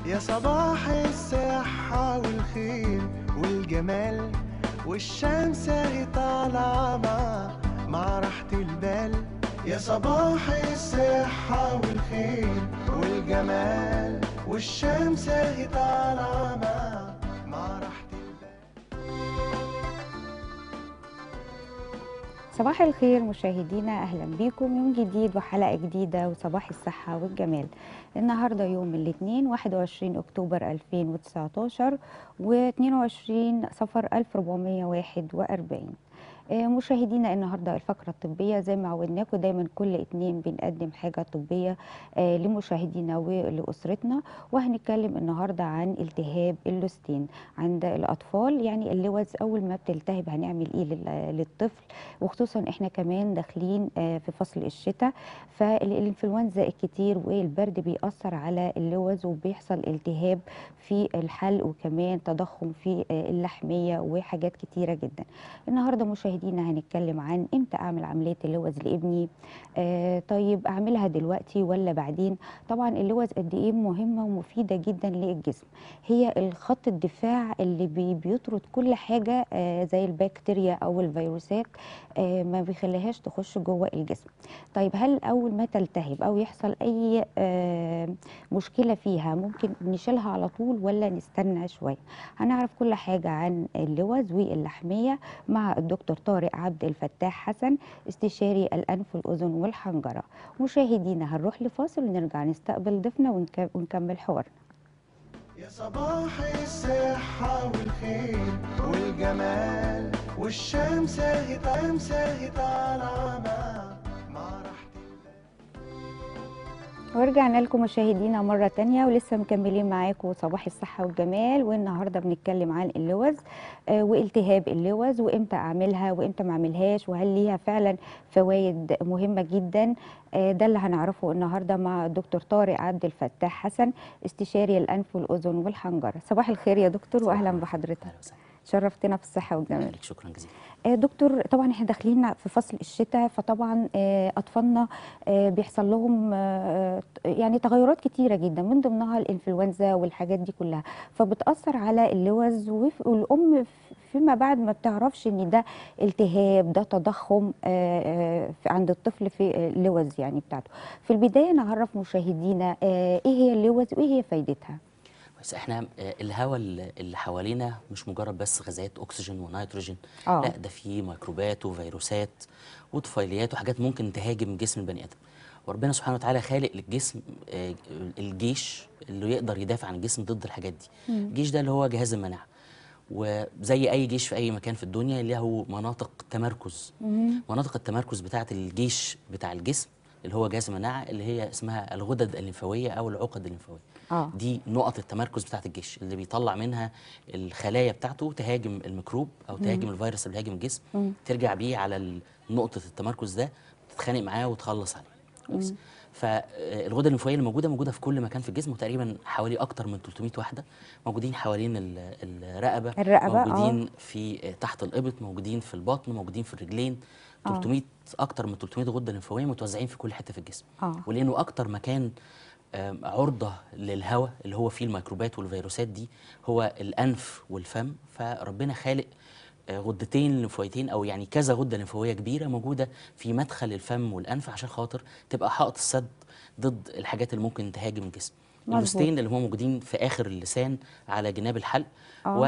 يا صباح الصحة والخير والجمال والشمس اهي طالعة مع مع راحة البال يا صباح الصحة والخير والجمال والشمس اهي طالعة مع مع راحة البال صباح الخير مشاهدينا اهلا بيكم يوم جديد وحلقه جديده وصباح الصحه والجمال النهارده يوم الاثنين 21 اكتوبر 2019 و22 صفر 1441 آه، مشاهدينا النهارده الفقره الطبيه زي ما عودناكم دايما كل اتنين بنقدم حاجه طبيه آه، لمشاهدينا ولاسرتنا وهنتكلم النهارده عن التهاب اللوستين عند الاطفال يعني اللوز اول ما بتلتهب هنعمل ايه لل- للطفل وخصوصا احنا كمان داخلين آه، في فصل الشتاء فالانفلونزا الكتير والبرد بيأثر على اللوز وبيحصل التهاب في الحلق وكمان تضخم في آه، اللحميه وحاجات كتيره جدا النهارده مشاهدينا هنتكلم عن امتى اعمل عمليه اللوز لابني آه طيب اعملها دلوقتي ولا بعدين طبعا اللوز قد ايه مهمه ومفيده جدا للجسم هي الخط الدفاع اللي بي بيطرد كل حاجه آه زي البكتيريا او الفيروسات آه ما بيخليهاش تخش جوه الجسم طيب هل اول ما تلتهب او يحصل اي آه مشكله فيها ممكن نشيلها على طول ولا نستنى شويه هنعرف كل حاجه عن اللوز واللحميه مع الدكتور طارق عبد الفتاح حسن استشاري الانف والاذن والحنجره مشاهدينا هنروح لفاصل ونرجع نستقبل ضيفنا ونك- ونكمل حوارنا يا صباح الصحة والخير والجمال والشمس اهي طالعة اهي طالعة مع مع راحة البال ورجعنا لكم مشاهدينا مرة تانية ولسه مكملين معاكم صباح الصحة والجمال والنهاردة بنتكلم عن اللوز آه، والتهاب اللوز وامتى اعملها وامتى ما اعملهاش وهل ليها فعلا فوائد مهمة جدا آه، ده اللي هنعرفه النهاردة مع الدكتور طارق عبد الفتاح حسن استشاري الأنف والأذن والحنجرة صباح الخير يا دكتور وأهلا بحضرتك اهلا وسهلا شرفتنا في الصحة والجمال لك شكرا جزيلا آه، دكتور طبعا احنا داخلين في فصل الشتاء فطبعا آه، اطفالنا آه، بيحصل لهم آه، يعني تغيرات كتيره جدا من ضمنها الانفلونزا والحاجات دي كلها فبتاثر على اللوز وف- والام ف- فيما بعد ما بتعرفش ان ده التهاب ده تضخم آه، آه، في- عند الطفل في اللوز يعني بتاعته في البدايه نعرف مشاهدينا آه، ايه هي اللوز وايه هي فايدتها بس احنا آه، الهواء اللي اللي حوالينا مش مجرد بس غازات اكسجين ونيتروجين آه. لا ده فيه ميكروبات وفيروسات وطفيليات وحاجات ممكن تهاجم جسم البني ادم وربنا سبحانه وتعالى خالق للجسم آه، الجيش اللي يقدر يدافع عن الجسم ضد الحاجات دي الجيش ده اللي هو جهاز المناعه وزي اي جيش في اي مكان في الدنيا له مناطق تمركز مناطق التمركز بتاعه الجيش بتاع الجسم اللي هو جهاز المناعه اللي هي اسمها الغدد الليمفاويه او العقد الليمفاويه آه. دي نقط التمركز بتاعه الجيش اللي بيطلع منها الخلايا بتاعته تهاجم الميكروب او تهاجم الفيروس اللي بيهاجم الجسم ترجع بيه على ال- نقطه التمركز ده تتخانق معاه وتخلص عليه كويس فالغده الليمفاويه اللي موجوده موجوده في كل مكان في الجسم وتقريبا حوالي اكتر من 300 واحده موجودين حوالين ال- الرقبه الرقبة، آه. موجودين في تحت الابط موجودين في البطن موجودين في الرجلين 300 اكتر من 300 غده ليمفاويه متوزعين في كل حته في الجسم آه. ولانه اكتر مكان آم، عرضه للهواء اللي هو فيه الميكروبات والفيروسات دي هو الانف والفم فربنا خالق آه، غدتين ليمفاويتين او يعني كذا غده ليمفاويه كبيره موجوده في مدخل الفم والانف عشان خاطر تبقى حائط السد ضد الحاجات اللي ممكن تهاجم الجسم مظبوط. اللوستين اللي هم موجودين في اخر اللسان على جناب الحلق آه.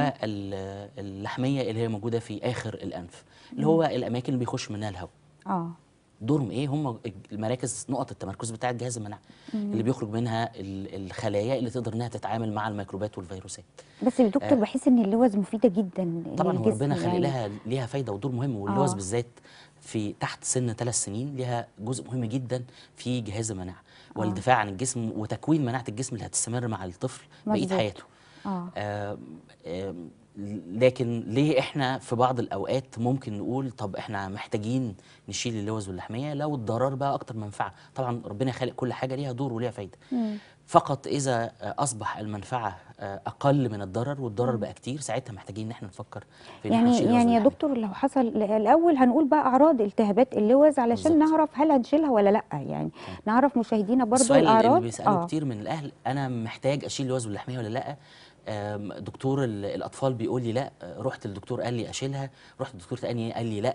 واللحميه اللي هي موجوده في اخر الانف اللي هو الاماكن اللي بيخش منها الهواء اه دورهم ايه هم المراكز نقط التمركز بتاعه جهاز المناعه اللي بيخرج منها ال- الخلايا اللي تقدر انها تتعامل مع الميكروبات والفيروسات بس يا دكتور بحس ان اللوز مفيده جدا طبعا هو للجسم ربنا خلق يعني. لها ليها فايده ودور مهم واللوز آه. بالذات في تحت سن ثلاث سنين ليها جزء مهم جدا في جهاز المناعه والدفاع عن الجسم وتكوين مناعه الجسم اللي هتستمر مع الطفل بقيه مظبوط. حياته اه آم، آم، لكن ليه احنا في بعض الاوقات ممكن نقول طب احنا محتاجين نشيل اللوز واللحميه لو الضرر بقى اكتر منفعه طبعا ربنا خالق كل حاجه ليها دور وليها فايده فقط اذا آه، اصبح المنفعه آه، اقل من الضرر والضرر بقى كتير ساعتها محتاجين ان احنا نفكر في ان احنا يعني نشيل الوزن يعني يا اللحمي. دكتور لو حصل الاول هنقول بقى اعراض التهابات اللوز علشان بالظبط. نعرف هل هنشيلها ولا لا يعني نعرف مشاهدينا برضو السؤال اللي الاعراض بيسالوه كتير من الاهل انا محتاج اشيل الوزن اللحميه ولا لا آم، دكتور ال- الاطفال بيقول لي لا آه، رحت للدكتور قال لي اشيلها رحت للدكتور تاني قال لي لا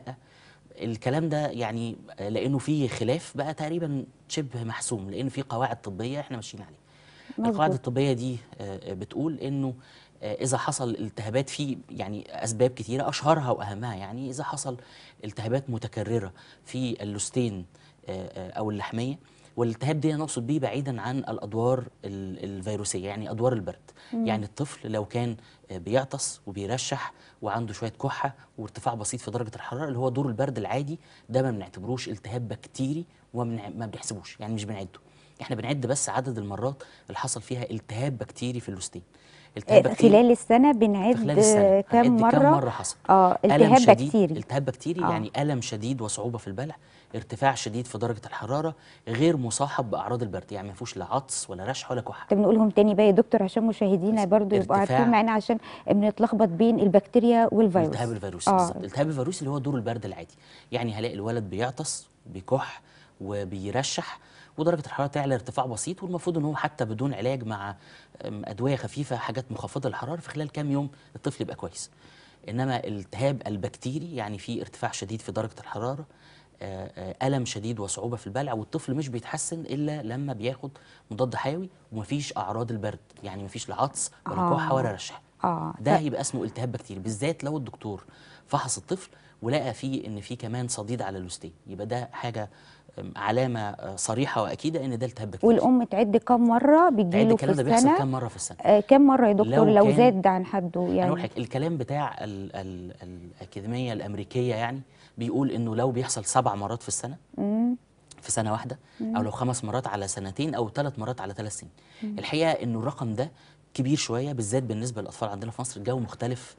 الكلام ده يعني آه، لانه فيه خلاف بقى تقريبا شبه محسوم لان في قواعد طبيه احنا ماشيين عليها القواعد مظبوط. الطبيه دي آه، بتقول انه آه، اذا حصل التهابات في يعني اسباب كتيره اشهرها واهمها يعني اذا حصل التهابات متكرره في اللوستين آه، آه، او اللحميه والالتهاب دي نقصد بيه بعيدا عن الادوار ال- الفيروسيه يعني ادوار البرد يعني الطفل لو كان آه، بيعطس وبيرشح وعنده شويه كحه وارتفاع بسيط في درجه الحراره اللي هو دور البرد العادي ده ما بنعتبروش التهاب بكتيري وما بنع- ما بنحسبوش يعني مش بنعده احنا بنعد بس عدد المرات اللي حصل فيها التهاب بكتيري في اللوستين التهاب آه، بكتيري خلال السنه بنعد في خلال السنه كم هنعد مره كم مره حصل اه ألم التهاب شديد بكتيري التهاب بكتيري آه. يعني ألم شديد وصعوبة في البلع ارتفاع شديد في درجة الحرارة غير مصاحب بأعراض البرد يعني ما فيهوش لا عطس ولا رشح ولا كحة طب نقولهم تاني بقى يا دكتور عشان مشاهدينا بس برضو يبقوا ارتفاع- عارفين معانا عشان بنتلخبط بين البكتيريا والفيروس الالتهاب الفيروسي اه بالظبط الالتهاب الفيروسي اللي هو دور البرد العادي يعني هلاقي الولد بيعطس بيكح وبيرشح ودرجة الحرارة تعلى ارتفاع بسيط والمفروض ان هو حتى بدون علاج مع أم، أدوية خفيفة حاجات مخفضة للحرارة في خلال كام يوم الطفل يبقى كويس انما الالتهاب البكتيري يعني في ارتفاع شديد في درجة الحرارة آه، آه، ألم شديد وصعوبة في البلع والطفل مش بيتحسن إلا لما بياخد مضاد حيوي ومفيش أعراض البرد يعني مفيش لا عطس ولا آه. كحة ولا رشح اه ده ف- يبقى اسمه التهاب بكتيري بالذات لو الدكتور فحص الطفل ولقى فيه ان في كمان صديد على اللوستين يبقى ده حاجه أم، علامه آه، صريحه واكيده ان ده التهاب بكتيري والام تعد كم مره تعد بيجيله في الكلام ده بيحصل السنه كام مره في السنه آه كم مره يا دكتور لو لو كان- زاد عن حده انا اقول يعني لك الكلام بتاع ال ال الاكاديميه الامريكيه يعني بيقول انه لو بيحصل سبع مرات في السنه مم. في سنه واحده او لو خمس مرات على سنتين او ثلاث مرات على ثلاث سنين الحقيقه انه الرقم ده كبير شويه بالذات بالنسبه للاطفال عندنا في مصر الجو مختلف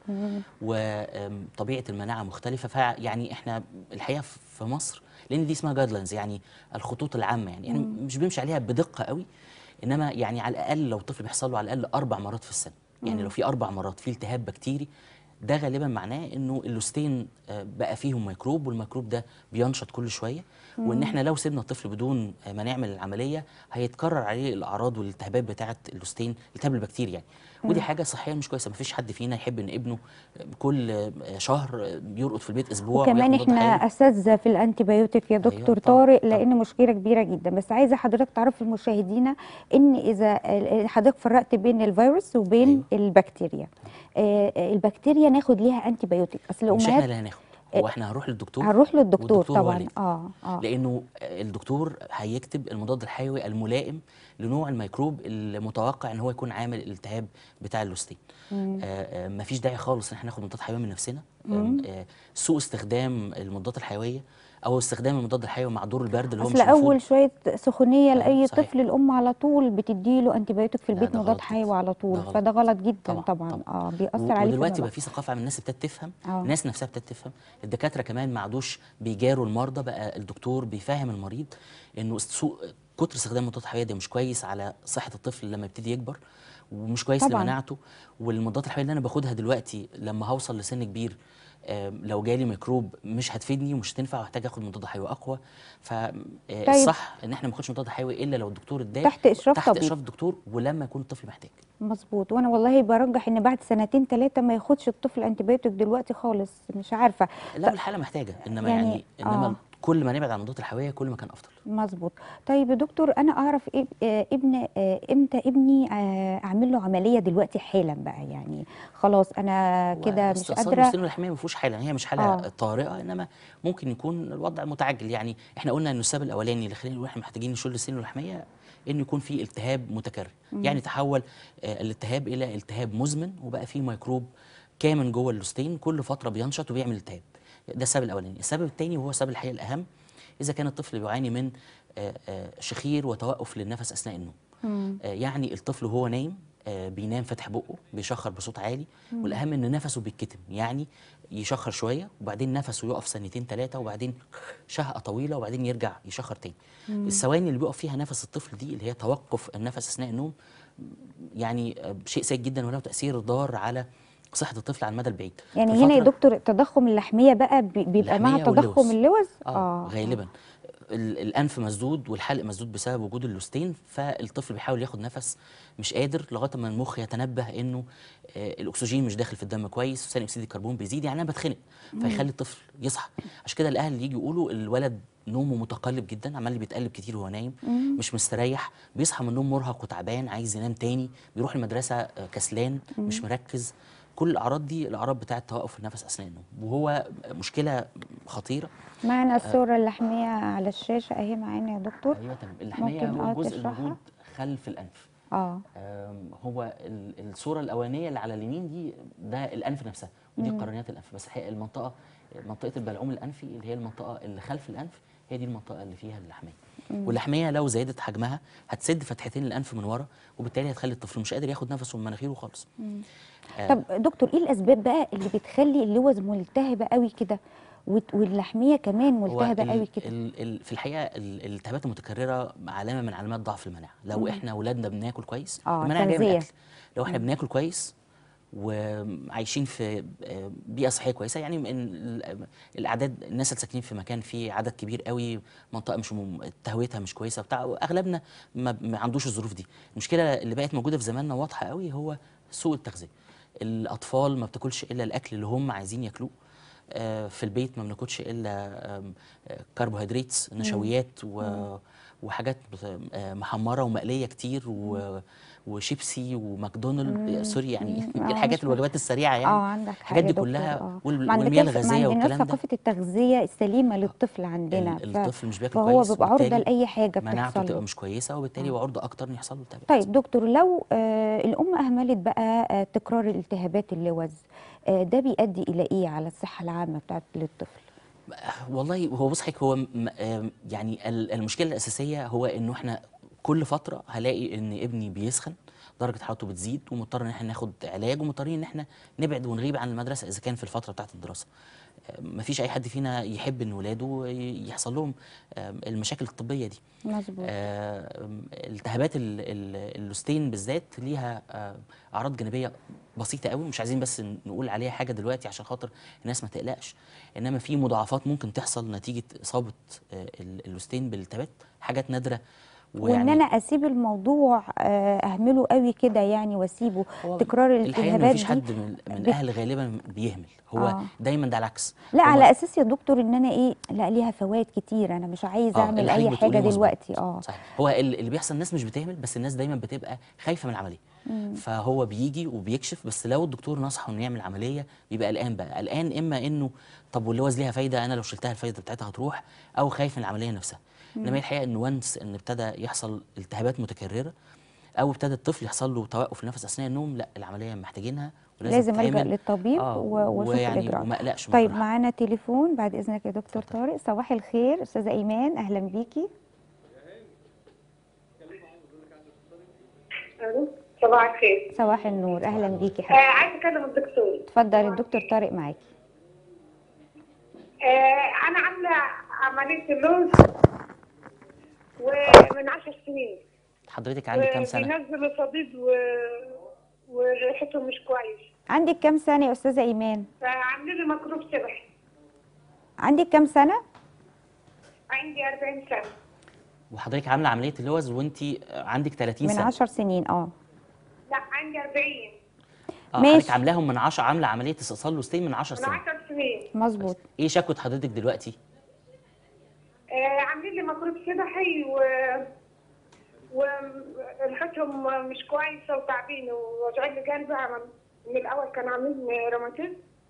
وطبيعه المناعه مختلفه فيعني احنا الحقيقه في مصر لان دي اسمها جايد يعني الخطوط العامه يعني احنا مش بنمشي عليها بدقه قوي انما يعني على الاقل لو الطفل بيحصل له على الاقل اربع مرات في السنه يعني لو في اربع مرات في التهاب بكتيري ده غالبا معناه انه اللوستين آه، بقى فيهم ميكروب والميكروب ده بينشط كل شويه وان احنا لو سيبنا الطفل بدون آه، ما نعمل العمليه هيتكرر عليه الاعراض والالتهابات بتاعه اللوستين التهاب البكتيريا يعني ودي حاجه صحيا مش كويسه مفيش حد فينا يحب ان ابنه آه، كل آه، شهر آه، بيرقد في البيت اسبوع وكمان وياخد مضاد احنا حيوي. اساتذه في الانتيبيوتيك يا أيوة دكتور طبعاً، طارق طبعاً. لان مشكله كبيره جدا بس عايزه حضرتك تعرف لمشاهدينا ان اذا ال- حضرتك فرقت بين الفيروس وبين أيوة. البكتيريا آه، آه، البكتيريا ناخد ليها انتيبيوتيك اصل مش احنا الامهات اللي هناخد هو احنا هنروح للدكتور هنروح للدكتور والدكتور هو طبعا اللي اه اه لانه الدكتور هيكتب المضاد الحيوي الملائم لنوع الميكروب المتوقع ان هو يكون عامل الالتهاب بتاع اللوستين آه آه مفيش داعي خالص ان احنا ناخد مضاد حيوي من نفسنا آم، آه سوء استخدام المضادات الحيويه او استخدام المضاد الحيوي مع دور البرد اللي هو اصل مش المفروض اول شويه سخونيه أيوة، لاي صحيح. طفل الام على طول بتديله انتيبيوتيك في لا، البيت ده مضاد غلط حيوي جدا. على طول ده غلط. فده غلط جدا طبعاً، طبعا, طبعاً. اه و- بيأثر عليه ودلوقتي فيما بقى في ثقافه عن الناس ابتدت تفهم آه. الناس نفسها ابتدت تفهم الدكاتره كمان ما عادوش بيجاروا المرضى بقى الدكتور بيفهم المريض انه سوء كتر استخدام المضادات الحيويه ده مش كويس على صحه الطفل لما يبتدي يكبر ومش كويس طبعاً. لمناعته والمضادات الحيويه اللي انا باخدها دلوقتي لما هوصل لسن كبير آم، لو جالي ميكروب مش هتفيدني ومش هتنفع وهحتاج اخد مضاد حيوي اقوى فالصح ان احنا ما ناخدش مضاد حيوي الا لو الدكتور اداه تحت إشراف تحت طبيب. اشراف الدكتور ولما يكون الطفل محتاج مظبوط وانا والله برجح ان بعد سنتين ثلاثه ما ياخدش الطفل انتيبيوتيك دلوقتي خالص مش عارفه لا الحاله محتاجه انما يعني- يعني, انما آه. كل ما نبعد عن المضادات الحيويه كل ما كان افضل مظبوط طيب يا دكتور انا اعرف إيه آه، ابن آه، امتى ابني آه، اعمل له عمليه دلوقتي حالا بقى يعني خلاص انا كده مش واستئصال قادره المسن والحمايه ما فيهوش حاله هي مش حاله آه. آه. طارئه انما ممكن يكون الوضع متعجل يعني احنا قلنا ان السبب الاولاني اللي خلينا نقول احنا محتاجين نشيل السن والحمايه انه يكون في التهاب متكرر يعني تحول آه الالتهاب الى التهاب مزمن وبقى فيه ميكروب كامن جوه اللوستين كل فتره بينشط وبيعمل التهاب ده السبب الاولاني السبب الثاني وهو السبب الحقيقه الاهم اذا كان الطفل بيعاني من آه، آه، شخير وتوقف للنفس اثناء النوم آه، يعني الطفل وهو نايم آه، بينام فاتح بقه بيشخر بصوت عالي والاهم ان نفسه بيتكتم يعني يشخر شويه وبعدين نفسه يقف ثانيتين ثلاثه وبعدين شهقه طويله وبعدين يرجع يشخر تاني الثواني اللي بيقف فيها نفس الطفل دي اللي هي توقف النفس اثناء النوم يعني آه، شيء سيء جدا وله تاثير ضار على صحه الطفل على المدى البعيد يعني في هنا يا فترة- دكتور التضخم اللحميه بقى بي- بيبقى مع اللحمية تضخم واللوز. اللوز اه غالبا ال- الانف مسدود والحلق مسدود بسبب وجود اللوستين فالطفل بيحاول ياخد نفس مش قادر لغايه ما المخ يتنبه انه آه الاكسجين مش داخل في الدم كويس وثاني اكسيد الكربون بيزيد يعني انا بتخنق فيخلي الطفل يصحى عشان كده الاهل يجي يقولوا الولد نومه متقلب جدا عمال بيتقلب كتير وهو نايم مش مستريح بيصحى من النوم مرهق وتعبان عايز ينام تاني بيروح المدرسه آه، كسلان مش مركز كل الاعراض دي الاعراض بتاعه توقف النفس اثناء النوم وهو مشكله خطيره معنا الصوره اللحميه على الشاشه اهي معانا يا دكتور ايوه تمام اللحميه ممكن هو اه الجزء تشرحها؟ الموجود خلف الانف اه آم، هو ال- الصوره الاولانيه اللي على اليمين دي ده الانف نفسها ودي قرنيات الانف بس الحقيقه المنطقه منطقه البلعوم الانفي اللي هي المنطقه اللي خلف الانف هي دي المنطقه اللي فيها اللحميه واللحميه لو زادت حجمها هتسد فتحتين الانف من ورا وبالتالي هتخلي الطفل مش قادر ياخد نفسه من مناخيره خالص آه. طب دكتور ايه الاسباب بقى اللي بتخلي اللوز ملتهبه قوي كده وت- واللحميه كمان هو ملتهبه ال- قوي كده ال ال في الحقيقه ال- الالتهابات المتكرره علامه من علامات ضعف المناعه لو احنا ولادنا بناكل كويس آه، المناعه جايه من تغذية. الاكل لو احنا بناكل كويس وعايشين في آه، بيئه صحيه كويسه يعني من ال- الاعداد الناس اللي ساكنين في مكان فيه عدد كبير قوي منطقه مش مم- تهويتها مش كويسه بتاع اغلبنا ما, ما عندوش الظروف دي المشكله اللي بقت موجوده في زماننا واضحه قوي هو سوء التغذيه الاطفال ما بتاكلش الا الاكل اللي هم عايزين ياكلوه آه، في البيت ما بناكلش الا آم، آه، كربوهيدرات نشويات و- وحاجات بت- آه، محمره ومقليه كتير و- وشيبسي وماكدونالد سوري يعني مم. آه، الحاجات مش الوجبات السريعه يعني اه عندك حق الحاجات يا دي دكتور، كلها آه. وال- ما والمياه عندناش- الغازيه ما عندناش والكلام ده ثقافه التغذيه السليمه للطفل عندنا ال- ف- الطفل مش بياكل فهو كويس بيبقى عرضه وبالتالي لاي حاجه مناعته بتحصل بتبقى له مش كويسه وبالتالي هو عرضه اكتر ان يحصل له التهابات طيب دكتور لو آه الام اهملت بقى آه تكرار الالتهابات اللوز آه ده بيؤدي الى ايه على الصحه العامه بتاعت للطفل والله هو بص حضرتك هو م- آم، يعني ال- المشكله الاساسيه هو انه احنا كل فتره هلاقي ان ابني بيسخن درجه حرارته بتزيد ومضطر ان احنا ناخد علاج ومضطرين ان احنا نبعد ونغيب عن المدرسه اذا كان في الفتره بتاعه الدراسه آم، مفيش اي حد فينا يحب ان ولاده ي- يحصل لهم آم، المشاكل الطبيه دي مظبوط آم، التهابات ال- ال- اللوستين بالذات ليها آم، اعراض جانبيه بسيطه قوي مش عايزين بس ن- نقول عليها حاجه دلوقتي عشان خاطر الناس ما تقلقش انما في مضاعفات ممكن تحصل نتيجه اصابه آه، ال- اللوستين بالالتهابات حاجات نادره وان انا اسيب الموضوع آه اهمله قوي كده يعني واسيبه هو تكرار الحقيقه إن الالتهابات مفيش دي حد من, من بت- الاهل غالبا بيهمل هو آه. دايما ده العكس لا هو- على اساس يا دكتور ان انا ايه لا ليها فوائد كتير انا مش عايزه آه، اعمل اللي اي حضرتك بتقوليه حاجه مظبوط. دلوقتي اه صحيح هو ال- اللي بيحصل الناس مش بتهمل بس الناس دايما بتبقى خايفه من العمليه فهو بيجي وبيكشف بس لو الدكتور نصحه انه يعمل عمليه بيبقى قلقان بقى قلقان اما انه طب واللوز ليها فايده انا لو شلتها الفايده بتاعتها هتروح او خايف من العمليه نفسها انما هي الحقيقه ان وانس ان ابتدى يحصل التهابات متكرره او ابتدى الطفل يحصل له توقف النفس اثناء النوم لا العمليه محتاجينها ولازم لازم الجا تتعمل. للطبيب آه، و- واشوف ويعني الاجراءات وما اقلقش من طيب كل حاجة. معانا تليفون بعد اذنك يا دكتور طارق صباح الخير استاذه ايمان اهلا بيكي ألو، صباح الخير صباح النور اهلا بيكي آه حبيبتي عايزه اكلم الدكتور اتفضل الدكتور طارق معاكي آه انا عامله عمليه اللوز ومن عشر سنين حضرتك عندك كام سنه وبينزلوا صديد و... وريحته مش كويس عندك كام سنه يا استاذه ايمان فعاملين لي ميكروب سبح عندك كام سنه عندي 40 سنه وحضرتك عامله عمليه اللوز وانت عندك 30 من سنه عشر سنين اه لا عندي 40 اه ماشي. حضرتك عاملاهم من 10 عامله عمليه استئصال لوستين من 10 من سنين 10 سنين مظبوط ايه شكوى حضرتك دلوقتي آه عاملين لي ميكروب سبحي و وريحتهم مش كويسه وتعبين ووجع لي قلبي عمل من الاول كان عاملين روماتيزم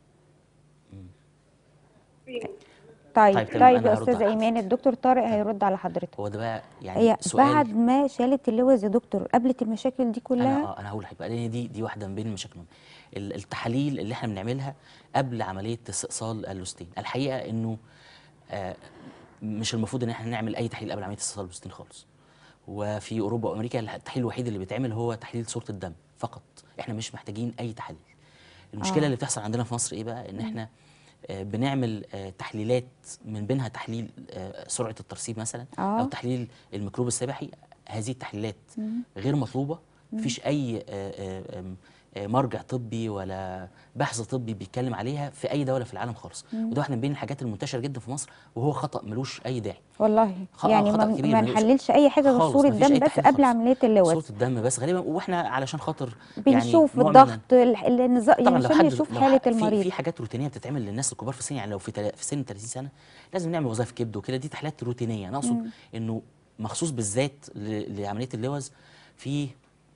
فيني. طيب طيب، طيب, تمام، طيب أنا يا هرد استاذه على ايمان حضرتك. الدكتور طارق هيرد على حضرتك هو ده بقى يعني هي سؤال بعد ما شالت اللوز يا دكتور قابلت المشاكل دي انا كلها اه انا هقول لحضرتك بقى لان دي دي واحده من بين المشاكل ال- التحاليل اللي احنا بنعملها قبل عمليه استئصال اللوستين الحقيقه انه آه مش المفروض ان احنا نعمل اي تحليل قبل عمليه استئصال اللوستين خالص وفي اوروبا وامريكا التحليل الوحيد اللي بيتعمل هو تحليل صوره الدم فقط احنا مش محتاجين اي تحليل المشكله آه. اللي بتحصل عندنا في مصر ايه بقى ان احنا آه، بنعمل آه، تحليلات من بينها تحليل آه، سرعه الترسيب مثلا آه. او تحليل الميكروب السبحي هذه التحليلات غير مطلوبه مفيش اي آه، آه، آم، آه، مرجع طبي ولا بحث طبي بيتكلم عليها في اي دوله في العالم خالص وده واحده من بين الحاجات المنتشره جدا في مصر وهو خطا ملوش اي داعي والله خ- آه، يعني خطأ ما, كبير ما ملوش- نحللش اي حاجه غير خالص، صوره مفيش أي دم بس تحليل قبل خالص. عمليه اللوز صوره الدم بس غالبا واحنا علشان خاطر بنشوف نوع من الضغط ال- النظام طبعا يعني لو عشان حد نشوف لو حاله ح- في- المريض في حاجات روتينيه بتتعمل للناس الكبار في السن يعني لو في تلا- في سن 30 سنه لازم نعمل وظائف كبد وكده دي تحليلات روتينيه انا اقصد انه مخصوص بالذات ل- لعمليه اللوز في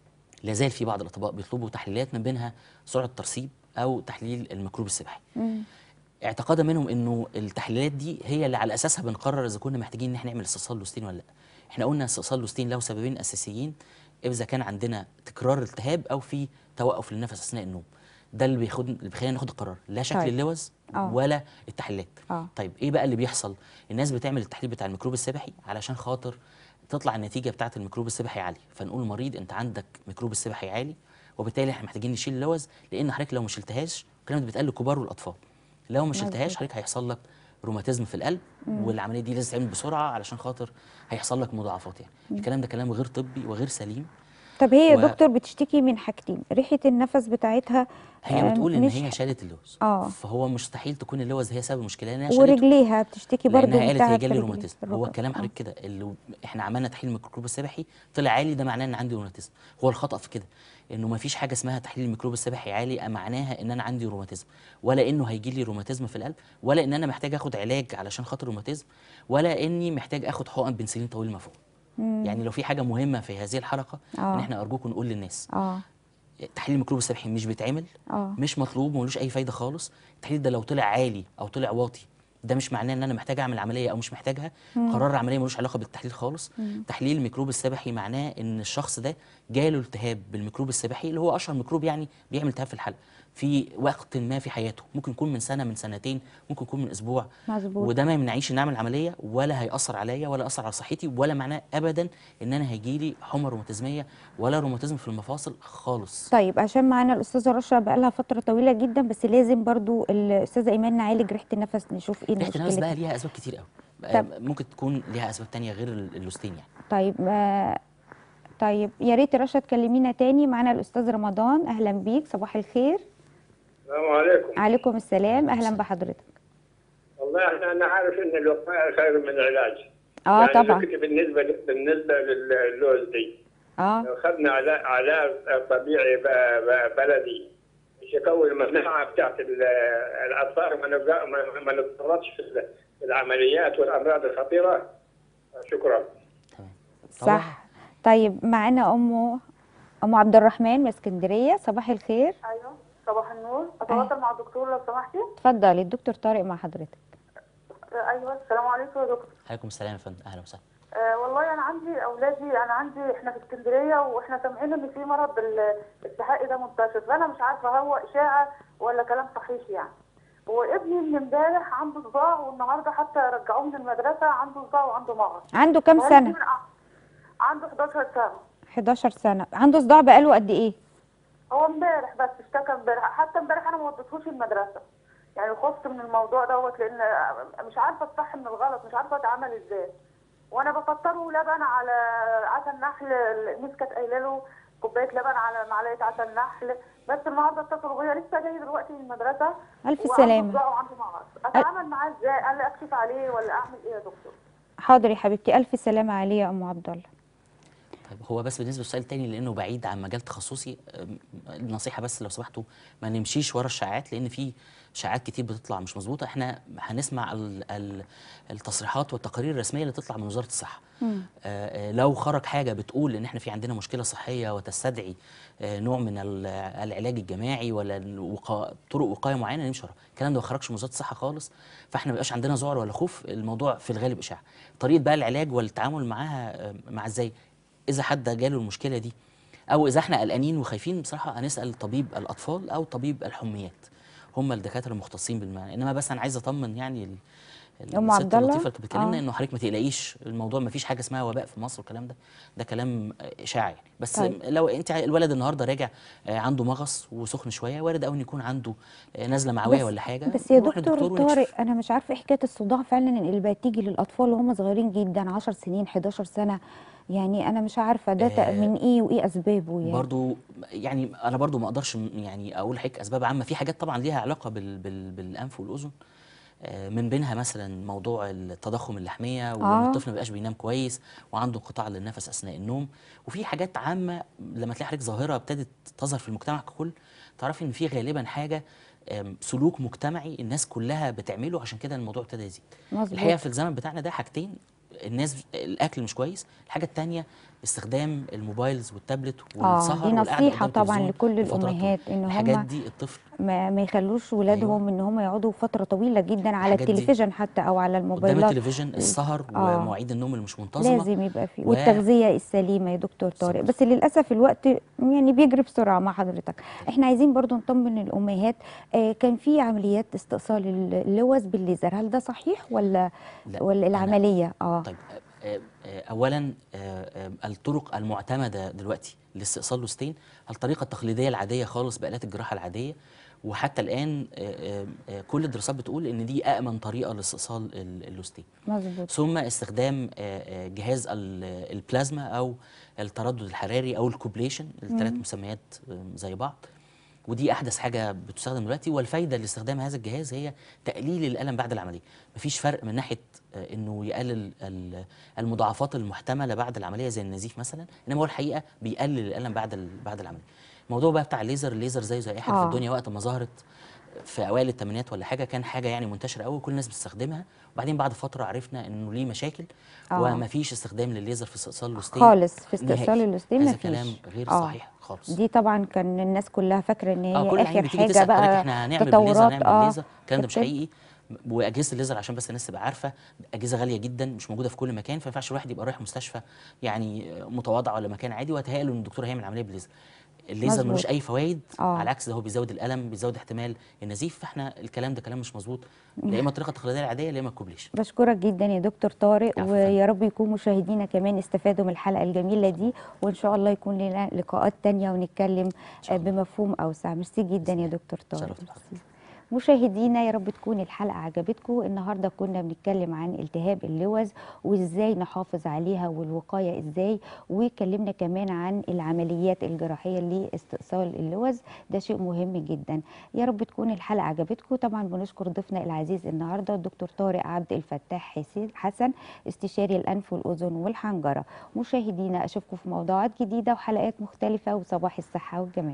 لا زال في بعض الاطباء بيطلبوا تحليلات من بينها سرعه الترسيب او تحليل الميكروب السبحي مم. اعتقادا منهم انه التحليلات دي هي اللي على اساسها بنقرر اذا كنا محتاجين ان احنا نعمل استئصال لوستين ولا لا احنا قلنا استئصال لوستين له سببين اساسيين اذا كان عندنا تكرار التهاب او في توقف للنفس اثناء النوم ده اللي بياخد اللي بيخلينا ناخد القرار لا شكل طيب. اللوز آه. ولا التحليلات آه. طيب ايه بقى اللي بيحصل الناس بتعمل التحليل بتاع الميكروب السبحي علشان خاطر تطلع النتيجه بتاعه الميكروب السبحي عالي فنقول للمريض انت عندك ميكروب السبحي عالي وبالتالي احنا محتاجين نشيل اللوز لان حضرتك لو ما شلتهاش الكلام ده بيتقال للكبار والاطفال لو ما شلتهاش مظبوط. حضرتك هيحصل لك روماتيزم في القلب والعمليه دي لازم تعمل بسرعه علشان خاطر هيحصل لك مضاعفات يعني الكلام ده كلام غير طبي وغير سليم طب هي يا و- دكتور بتشتكي من حاجتين ريحه النفس بتاعتها هي آه، بتقول ان مش هي شالت اللوز آه. فهو مستحيل تكون اللوز هي سبب المشكله لانها شالته ورجليها بتشتكي برضو لانها قالت بتاعت هي جالي رجلي- روماتيزم هو الركب. كلام آه. حضرتك كده اللي احنا عملنا تحليل الميكروب السبحي طلع عالي ده معناه ان عندي روماتيزم هو الخطا في كده انه ما فيش حاجه اسمها تحليل الميكروب السبحي عالي معناها ان انا عندي روماتيزم ولا انه هيجي لي روماتيزم في القلب ولا ان انا محتاج اخد علاج علشان خاطر روماتيزم ولا اني محتاج اخد حقن بنسلين طويل المفعول يعني لو في حاجه مهمه في هذه الحلقه آه. ان احنا ارجوكم نقول للناس اه تحليل الميكروب السبحي مش بيتعمل اه مش مطلوب وملوش اي فايده خالص التحليل ده لو طلع عالي او طلع واطي ده مش معناه ان انا محتاج اعمل عمليه او مش محتاجها قرار العمليه ملوش علاقه بالتحليل خالص تحليل الميكروب السبحي معناه ان الشخص ده جاله التهاب بالميكروب السبحي اللي هو اشهر ميكروب يعني بيعمل التهاب في الحلق في وقت ما في حياته ممكن يكون من سنه من سنتين ممكن يكون من اسبوع مظبوط. وده ما يمنعنيش ان اعمل عمليه ولا هياثر عليا ولا اثر على صحتي ولا معناه ابدا ان انا هيجي لي حمى روماتيزميه ولا روماتيزم في المفاصل خالص طيب عشان معانا الاستاذه رشا بقى لها فتره طويله جدا بس لازم برضو الاستاذه ايمان نعالج ريحه النفس نشوف ايه ريحه النفس المشكله بقى ليها اسباب كتير قوي طب. ممكن تكون ليها اسباب تانية غير ال- اللوستين يعني طيب آه طيب يا ريت رشا تكلمينا تاني معانا الاستاذ رمضان اهلا بيك صباح الخير السلام عليكم عليكم السلام اهلا بحضرتك والله احنا انا عارف ان الوقايه خير من العلاج اه يعني طبعا فكرة بالنسبه بالنسبه للوز دي اه لو اخذنا علاج علاج طبيعي ب- ب- بلدي مش يكون المناعه بتاعت ال- الاطفال ما نبقى- ما- ما نتطرقش في ال- في العمليات والامراض الخطيره شكرا تمام صح طيب معانا ام ام عبد الرحمن من اسكندريه صباح الخير ايوه صباح النور اتواصل مع الدكتور لو سمحتي اتفضلي الدكتور طارق مع حضرتك آه، ايوه السلام عليكم يا دكتور عليكم السلام يا فندم اهلا وسهلا أه والله انا عندي اولادي انا عندي احنا في اسكندريه واحنا سامعين ان في مرض ال- السحائي ده منتشر فانا مش عارفه هو اشاعه ولا كلام صحيح يعني وابني من امبارح عنده صداع والنهارده حتى رجعوه من المدرسه عنده صداع وعنده مغص عنده كام وهل سنه دي من أع- عنده 11 سنه 11 سنه عنده صداع بقاله قد ايه هو امبارح بس اشتكى امبارح حتى امبارح انا ما وديتهوش المدرسه يعني خفت من الموضوع دوت لان مش عارفه الصح من الغلط مش عارفه اتعامل ازاي وانا بفطره لبن على عسل نحل الميس كانت قايله له كوبايه لبن على معلقه عسل نحل بس النهارده اتصلوا بيا لسه جاي دلوقتي من المدرسه ألف وعنده سلامة. صداع وعنده مغص اتعامل معاه ازاي قال لي اكشف عليه ولا اعمل ايه يا دكتور حاضر يا حبيبتي الف سلامه عليه يا ام عبد الله طيب هو بس بالنسبه للسؤال التاني لانه بعيد عن مجال تخصصي أم، النصيحه بس لو سمحتوا ما نمشيش ورا الشائعات لان في شائعات كتير بتطلع مش مظبوطه احنا هنسمع ال ال التصريحات والتقارير الرسميه اللي تطلع من وزاره الصحه آه آه، لو خرج حاجه بتقول ان احنا في عندنا مشكله صحيه وتستدعي آه نوع من ال- العلاج الجماعي ولا الوقا... طرق وقايه معينه نمشي ورا الكلام ده ما خرجش من وزاره الصحه خالص فاحنا ما بيبقاش عندنا ذعر ولا خوف الموضوع في الغالب اشاعه طريقه بقى العلاج والتعامل معاها آه، مع ازاي اذا حد جاله المشكله دي او اذا احنا قلقانين وخايفين بصراحه هنسال طبيب الاطفال او طبيب الحميات هم الدكاتره المختصين بالمعنى انما بس انا عايز اطمن يعني ال- أم الست عبد الله؟ اللطيفه اللي كانت بتكلمنا آه. انه حضرتك ما تقلقيش الموضوع ما فيش حاجه اسمها وباء في مصر والكلام ده ده كلام آه، اشاعه يعني بس طيب. لو انت ع- الولد النهارده راجع آه، عنده مغص وسخن شويه وارد قوي ان يكون عنده آه، نزله معويه بس- ولا حاجه بس يا نروح دكتور للدكتور ونكشف. طارق انا مش عارفه ايه حكايه الصداع فعلا اللي بقت تيجي للاطفال وهم صغيرين جدا 10 سنين 11 سنه يعني انا مش عارفه ده آه، من ايه وايه اسبابه يعني برضو يعني انا برضو ما اقدرش م- يعني اقول حضرتك اسباب عامه في حاجات طبعا ليها علاقه بال بال بالانف والاذن آه، من بينها مثلا موضوع التضخم اللحميه وان آه. الطفل ما بيبقاش بينام كويس وعنده انقطاع للنفس اثناء النوم وفي حاجات عامه لما تلاقي حضرتك ظاهره ابتدت تظهر في المجتمع ككل تعرفي ان في غالبا حاجه آم، سلوك مجتمعي الناس كلها بتعمله عشان كده الموضوع ابتدى يزيد مظبوط. الحقيقه في الزمن بتاعنا ده حاجتين الناس الاكل مش كويس الحاجه الثانيه استخدام الموبايلز والتابلت والسهر دي والقعدة نصيحة قدام طبعاً التلفزيون لكل لفترات طويلة. الأمهات إن الحاجات هم دي الطفل ما, ما يخلوش ولادهم أيوة. ان هم يقعدوا فتره طويله جدا على الحاجات دي التلفزيون حتى او على قدام الموبايلات التلفزيون السهر آه. ومواعيد النوم اللي مش منتظمه لازم يبقى فيه و- والتغذيه السليمه يا دكتور طارق بالظبط. بس للاسف الوقت يعني بيجري بسرعه مع حضرتك احنا عايزين برضو نطمن الامهات آه كان في عمليات استئصال اللوز بالليزر هل ده صحيح ولا لا، ولا أنا- العمليه اه طيب آه، آه، اولا آه، آه، الطرق المعتمده دلوقتي لاستئصال لوستين الطريقه التقليديه العاديه خالص بآلات الجراحه العاديه وحتى الان آه، آه، آه، كل الدراسات بتقول ان دي امن طريقه لاستئصال ال- اللوستين مظبوط ثم استخدام آه، آه، جهاز ال- البلازما او التردد الحراري او الكوبليشن الثلاث مسميات آه، زي بعض ودي احدث حاجه بتستخدم دلوقتي والفايده لاستخدام هذا الجهاز هي تقليل الالم بعد العمليه مفيش فرق من ناحيه آه، انه يقلل ال- المضاعفات المحتمله بعد العمليه زي النزيف مثلا انما هو الحقيقه بيقلل الالم بعد ال- بعد العمليه الموضوع بقى بتاع الليزر الليزر زيه زي اي حاجه آه. في الدنيا وقت ما ظهرت في اوائل الثمانينات ولا حاجه كان حاجه يعني منتشره قوي كل الناس بتستخدمها وبعدين بعد فتره عرفنا انه ليه مشاكل آه. ومفيش استخدام للليزر في استئصال اللوستين خالص في استئصال نهائي. اللوستين هذا مفيش. كلام غير آه. صحيح خالص دي طبعا كان الناس كلها فاكره ان اه كل هي العيال اخر بتيجي حاجه تسال حضرتك بقى احنا هنعمل بالليزر تطورات هنعمل اه بالليزر الكلام ده مش كابتن. حقيقي واجهزه الليزر عشان بس الناس تبقى عارفه اجهزه غاليه جدا مش موجوده في كل مكان فما ينفعش الواحد يبقى رايح مستشفى يعني متواضعه ولا مكان عادي ويتهيأ له ان الدكتور هيعمل عمليه بالليزر الليزر مظبوط. ملوش اي فوائد آه. على العكس ده هو بيزود الالم بيزود احتمال النزيف فاحنا الكلام ده كلام مش مظبوط لا اما الطريقه التقليديه العاديه لا اما الكوبليشن بشكرك جدا يا دكتور طارق عفواً. ويا رب يكون مشاهدينا كمان استفادوا من الحلقه الجميله دي وان شاء الله يكون لنا لقاءات تانية ونتكلم شاء آه، الله. بمفهوم اوسع ميرسي جدا يا الله. دكتور طارق شرفت بحضرتك. ميرسي. مشاهدينا يا رب تكون الحلقه عجبتكم النهارده كنا بنتكلم عن التهاب اللوز وازاي نحافظ عليها والوقايه ازاي واتكلمنا كمان عن العمليات الجراحيه لاستئصال اللوز ده شيء مهم جدا يا رب تكون الحلقه عجبتكم طبعا بنشكر ضيفنا العزيز النهارده الدكتور طارق عبد الفتاح حسين حسن استشاري الانف والاذن والحنجره مشاهدينا اشوفكم في موضوعات جديده وحلقات مختلفه وصباح الصحه والجمال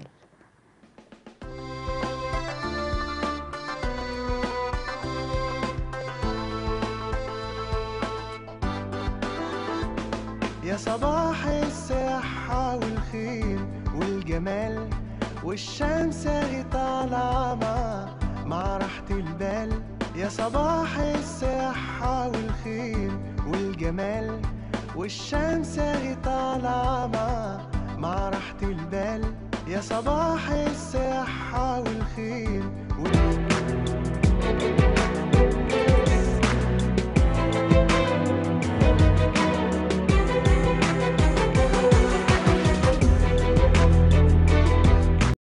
يا صباح الصحة والخير والجمال والشمس اهي طالعة مع مع راحة البال يا صباح الصحة والخير والجمال والشمس اهي طالعة مع مع راحة البال يا صباح الصحة والخير